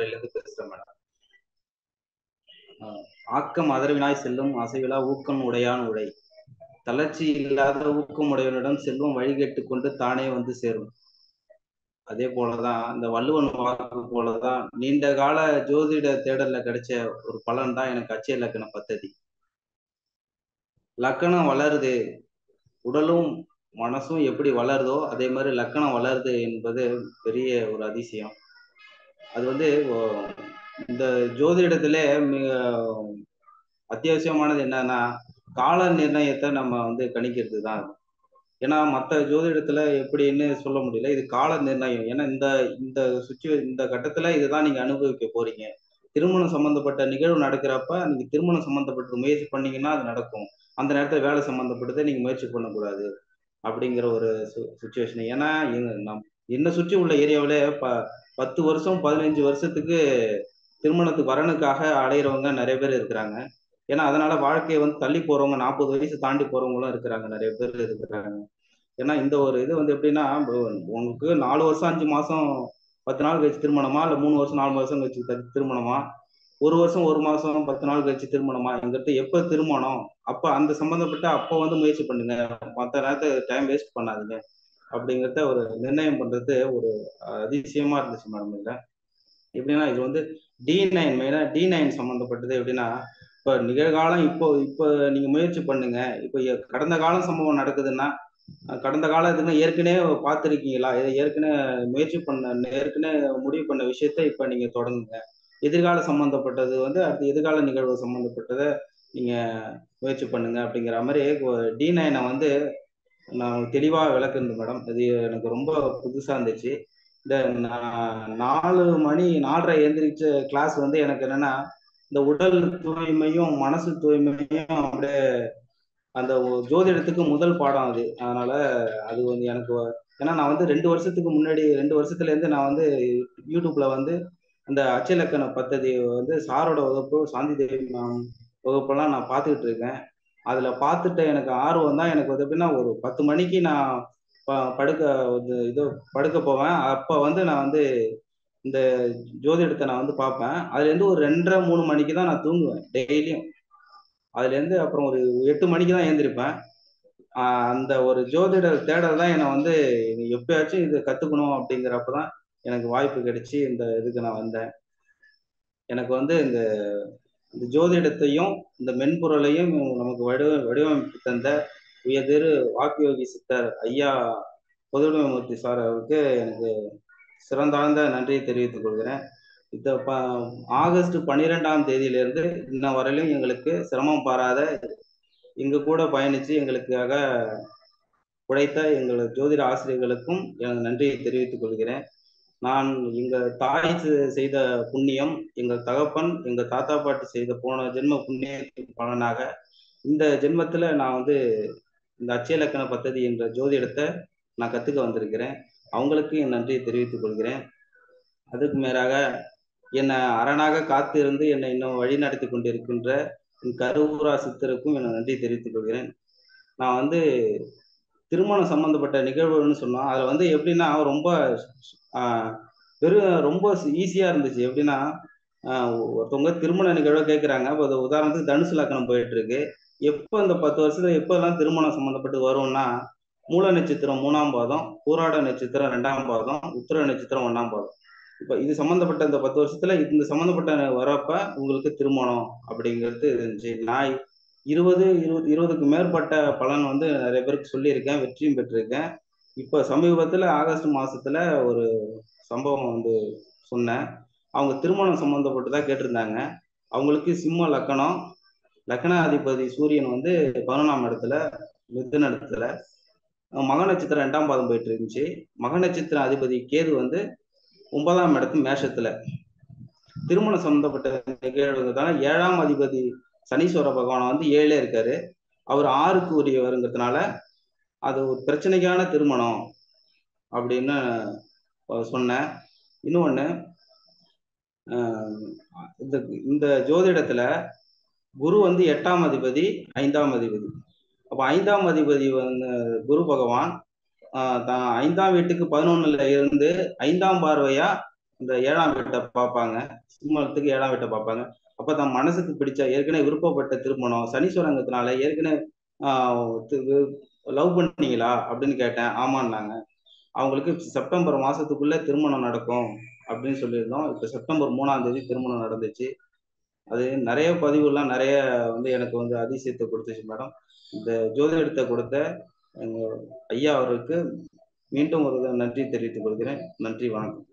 மதுரையில இருந்து பேசுறேன் மேடம் ஆஹ் ஆக்கம் அதர்வினாய் செல்லும் அசைவிலா ஊக்கம் உடையான் உடை தளர்ச்சி இல்லாத ஊக்கம் உடையவனிடம் செல்வம் வழிகெட்டு கொண்டு தானே வந்து சேரும் அதே போலதான் இந்த வள்ளுவன் வாக்கு போலதான் நீண்ட கால ஜோதிட தேடல்ல கிடைச்ச ஒரு பலன் தான் எனக்கு அச்சய லக்கண பத்ததி லக்கணம் வளருது உடலும் மனசும் எப்படி வளருதோ அதே மாதிரி லக்கணம் வளருது என்பது பெரிய ஒரு அதிசயம் அது வந்து ஓ- இந்த ஜோதிடத்துல மிக அத்தியாவசியமானது என்னன்னா கால நிர்ணயத்தை நம்ம வந்து கணிக்கிறது தான் ஏன்னா மற்ற ஜோதிடத்துல எப்படின்னு சொல்ல முடியல இது கால நிர்ணயம் ஏன்னா இந்த இந்த சுச்சுவே இந்த கட்டத்துல இதுதான் நீங்க அனுபவிக்க போறீங்க திருமணம் சம்பந்தப்பட்ட நிகழ்வு நடக்கிறப்ப நீங்க திருமணம் சம்பந்தப்பட்ட முயற்சி பண்ணீங்கன்னா அது நடக்கும் அந்த நேரத்துல வேலை சம்பந்தப்பட்டதை நீங்க முயற்சி பண்ணக்கூடாது அப்படிங்கிற ஒரு சுச்சுவேஷன் ஏன்னா எங்க நம் என்னை சுற்றி உள்ள ஏரியாவில ப பத்து வருஷம் பதினஞ்சு வருஷத்துக்கு திருமணத்துக்கு வரனுக்காக அலையிறவங்க நிறைய பேர் இருக்கிறாங்க ஏன்னா அதனால வாழ்க்கையை வந்து தள்ளி போறவங்க நாற்பது வயசு தாண்டி போறவங்களும் இருக்கிறாங்க நிறைய பேர் இருக்கிறாங்க ஏன்னா இந்த ஒரு இது வந்து எப்படின்னா உங்களுக்கு நாலு வருஷம் அஞ்சு மாசம் பத்து நாள் கழிச்சு திருமணமா இல்ல மூணு வருஷம் நாலு வருஷம் கழிச்சு தி- திருமணமா ஒரு வருஷம் ஒரு மாசம் பத்து நாள் கழிச்சு திருமணமா எங்கிட்ட எப்ப திருமணம் அப்ப அந்த சம்பந்தப்பட்ட அப்ப வந்து முயற்சி பண்ணுங்க மற்ற நேரத்தை டைம் வேஸ்ட் பண்ணாதீங்க அப்படிங்கிறத ஒரு நிர்ணயம் பண்றது ஒரு அதிசயமா இருந்துச்சு மேடம் இதுல எப்படின்னா இது வந்து டி நைன் மெயினா டி நைன் சம்பந்தப்பட்டது எப்படின்னா இப்ப நிகழ்காலம் இப்போ இப்போ நீங்க முயற்சி பண்ணுங்க இப்போ எ- கடந்த காலம் சம்பவம் நடக்குதுன்னா அஹ் கடந்த காலத்துக்கு ஏற்கனவே பார்த்துருக்கீங்களா ஏ- ஏற்கனவே முயற்சி பண்ண ஏற்கனவே முடிவு பண்ண விஷயத்த இப்ப நீங்க தொடங்குங்க எதிர்கால சம்பந்தப்பட்டது வந்து அடுத்து எதிர்கால நிகழ்வு சம்பந்தப்பட்டதை நீங்க முயற்சி பண்ணுங்க அப்படிங்கிற மாதிரி டி நைனை வந்து நான் தெளிவா விளக்குறது மேடம் அது எனக்கு ரொம்ப புதுசா இருந்துச்சு இந்த நா- நாலு மணி நாலரை எந்திரிச்ச கிளாஸ் வந்து எனக்கு என்னன்னா இந்த உடல் தூய்மையும் மனசு தூய்மையும் அப்படியே அந்த ஒ- ஜோதிடத்துக்கு முதல் பாடம் அது அதனால அது வந்து எனக்கு வ- ஏன்னா நான் வந்து ரெண்டு வருஷத்துக்கு முன்னாடி ரெண்டு வருஷத்துல இருந்து நான் வந்து யூடியூப்ல வந்து அந்த அச்சலக்கண பத்ததி வந்து சாரோட வகுப்பு சாந்தி தேவி மேம் வகுப்பெல்லாம் நான் பார்த்துக்கிட்டு இருக்கேன் அதுல பார்த்துட்டு எனக்கு ஆர்வம் தான் எனக்கு வந்து எப்படின்னா ஒரு பத்து மணிக்கு நான் ப- படுக்க வந்து இது படுக்க போவேன் அப்ப வந்து நான் வந்து இந்த ஜோதிடத்தை நான் வந்து பார்ப்பேன் அதுல இருந்து ஒரு ரெண்டரை மூணு மணிக்கு தான் நான் தூங்குவேன் டெய்லியும் அதுல இருந்து அப்புறம் ஒரு எட்டு மணிக்கு தான் எழுந்திருப்பேன் ஆஹ் அந்த ஒரு ஜோதிட தேடல் தான் என்னை வந்து எப்பயாச்சும் இது கத்துக்கணும் அப்படிங்கிறப்பதான் எனக்கு வாய்ப்பு கிடைச்சி இந்த இதுக்கு நான் வந்தேன் எனக்கு வந்து இந்த இந்த ஜோதிடத்தையும் இந்த மென்பொருளையும் நமக்கு வடிவ வடிவமைப்பு தந்த உயர்திரு வாக்குயோகி சித்தர் ஐயா பொதுவுடைமூர்த்தி சார் அவருக்கு எனக்கு சிறந்தாழ்ந்த நன்றியை தெரிவித்துக் கொள்கிறேன் இந்த ப ஆகஸ்ட் பன்னிரெண்டாம் தேதியிலிருந்து இன்ன வரையிலும் எங்களுக்கு சிரமம் பாராத எங்க கூட பயணிச்சு எங்களுக்காக உழைத்த எங்கள் ஜோதிட ஆசிரியர்களுக்கும் எனது நன்றியை தெரிவித்துக் கொள்கிறேன் நான் எங்க தாய் செ- செய்த புண்ணியம் எங்கள் தகப்பன் எங்க தாத்தா பாட்டி செய்த போன ஜென்ம புண்ணியத்தின் பலனாக இந்த ஜென்மத்துல நான் வந்து இந்த அச்சயலக்கண பத்ததி என்ற ஜோதிடத்தை நான் கத்துக்க வந்திருக்கிறேன் அவங்களுக்கு என் நன்றியை தெரிவித்துக் கொள்கிறேன் அதுக்கு மேலாக என்னை அரணாக காத்திருந்து என்னை இன்னும் வழி நடத்தி கொண்டிருக்கின்ற என் கருவூரா சித்தருக்கும் என் நன்றி தெரிவித்துக் கொள்கிறேன் நான் வந்து திருமணம் சம்பந்தப்பட்ட நிகழ்வுன்னு சொன்னோம் அதுல வந்து எப்படின்னா ரொம்ப ஆஹ், வெறும் ரொம்ப ஈஸியா இருந்துச்சு எப்படின்னா ஆஹ், ஒருத்தவங்க திருமண நிகழ்வை கேட்குறாங்க இப்போ அது உதாரணத்துக்கு தனுசு லக்கணம் போயிட்டு இருக்கு எப்போ இந்த பத்து வருஷத்துல எப்போல்லாம் திருமணம் சம்பந்தப்பட்டு வரும்னா மூல நட்சத்திரம் மூணாம் பாதம் பூராட நட்சத்திரம் ரெண்டாம் பாதம் உத்திர நட்சத்திரம் ஒண்ணாம் பாதம் இப்ப இது சம்பந்தப்பட்ட இந்த பத்து வருஷத்துல இந்த சம்பந்தப்பட்ட வரப்ப உங்களுக்கு திருமணம் அப்படிங்கிறது இருந்துச்சு நான் இருபது இருபது இருபதுக்கு மேற்பட்ட பலன் வந்து நிறைய பேருக்கு சொல்லியிருக்கேன் வெற்றியும் பெற்றிருக்கேன் இப்ப சமீபத்துல ஆகஸ்ட் மாசத்துல ஒரு சம்பவம் வந்து சொன்னேன் அவங்க திருமணம் சம்பந்தப்பட்டு தான் கேட்டிருந்தாங்க அவங்களுக்கு சிம்ம லக்கணம் லக்னாதிபதி சூரியன் வந்து பதினொன்றாம் இடத்துல மிதுன இடத்துல மக நட்சத்திரம் ரெண்டாம் பாதம் போயிட்டு இருந்துச்சு மக நட்சத்திர அதிபதி கேது வந்து ஒன்பதாம் இடத்து மேஷத்துல திருமணம் சம்பந்தப்பட்ட நிகழ்வுங்கிறதுனால ஏழாம் அதிபதி சனீஸ்வர பகவான் வந்து ஏழே இருக்காரு அவர் ஆறுக்கு உரியவருங்கிறதுனால அது ஒரு பிரச்சனைக்கான திருமணம் அப்படின்னு அஹ் சொன்னேன் இன்னொன்னு அஹ் இந்த இந்த ஜோதிடத்துல குரு வந்து எட்டாம் அதிபதி ஐந்தாம் அதிபதி அப்ப ஐந்தாம் அதிபதி வந்து குரு பகவான் ஆஹ் தான் ஐந்தாம் வீட்டுக்கு பதினொன்னுல இருந்து ஐந்தாம் பார்வையா இந்த ஏழாம் வீட்டை பார்ப்பாங்க திருமணத்துக்கு ஏழாம் வீட்டை பார்ப்பாங்க அப்ப தன் மனசுக்கு பிடிச்ச ஏற்கனவே விருப்பப்பட்ட திருமணம் சனீஸ்வரங்கத்தினால ஏற்கனவே லவ் பண்ணீங்களா அப்படின்னு கேட்டேன் ஆமான்னாங்க அவங்களுக்கு செப்டம்பர் மாசத்துக்குள்ள திருமணம் நடக்கும் அப்படின்னு சொல்லியிருந்தோம் இப்போ செப்டம்பர் மூணாம் தேதி திருமணம் நடந்துச்சு அது நிறைய பதிவுலாம் நிறைய வந்து எனக்கு வந்து அதிசயத்தை கொடுத்துச்சு மேடம் இந்த ஜோதிடத்தை கொடுத்த எங்க ஐயா அவருக்கு மீண்டும் ஒரு நன்றி தெரிவித்துக் கொள்கிறேன் நன்றி வணக்கம்